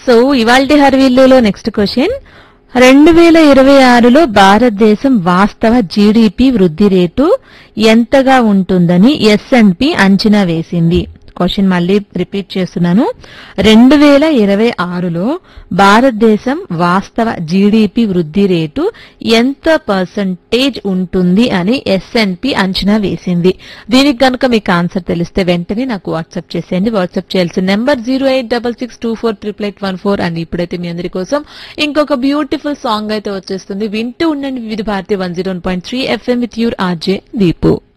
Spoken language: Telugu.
సో ఇవాల్టి హర్వీల్లులో నెక్స్ట్ క్వశ్చన్ రెండు వేల ఇరవై ఆరులో భారతదేశం వాస్తవ జీడిపి వృద్ధి రేటు ఎంతగా ఉంటుందని ఎస్ అండ్ పి అంచనా వేసింది క్వశ్చన్ మళ్ళీ రిపీట్ చేస్తున్నాను రెండు వేల ఇరవై ఆరులో భారతదేశం వాస్తవ జీడిపి వృద్ధి రేటు ఎంత పర్సంటేజ్ ఉంటుంది అని ఎస్ఎన్పి అంచనా వేసింది దీనికి కనుక మీకు ఆన్సర్ తెలిస్తే వెంటనే నాకు వాట్సాప్ చేసేయండి వాట్సాప్ చేయాల్సిన number zero eight double six two four triple eight one four and ఇప్పుడైతే మీ అందరి కోసం ఇంకొక బ్యూటిఫుల్ సాంగ్ అయితే వచ్చేస్తుంది వింటూ ఉండండి Vividh Bharati one zero point three FM with your RJ Deepu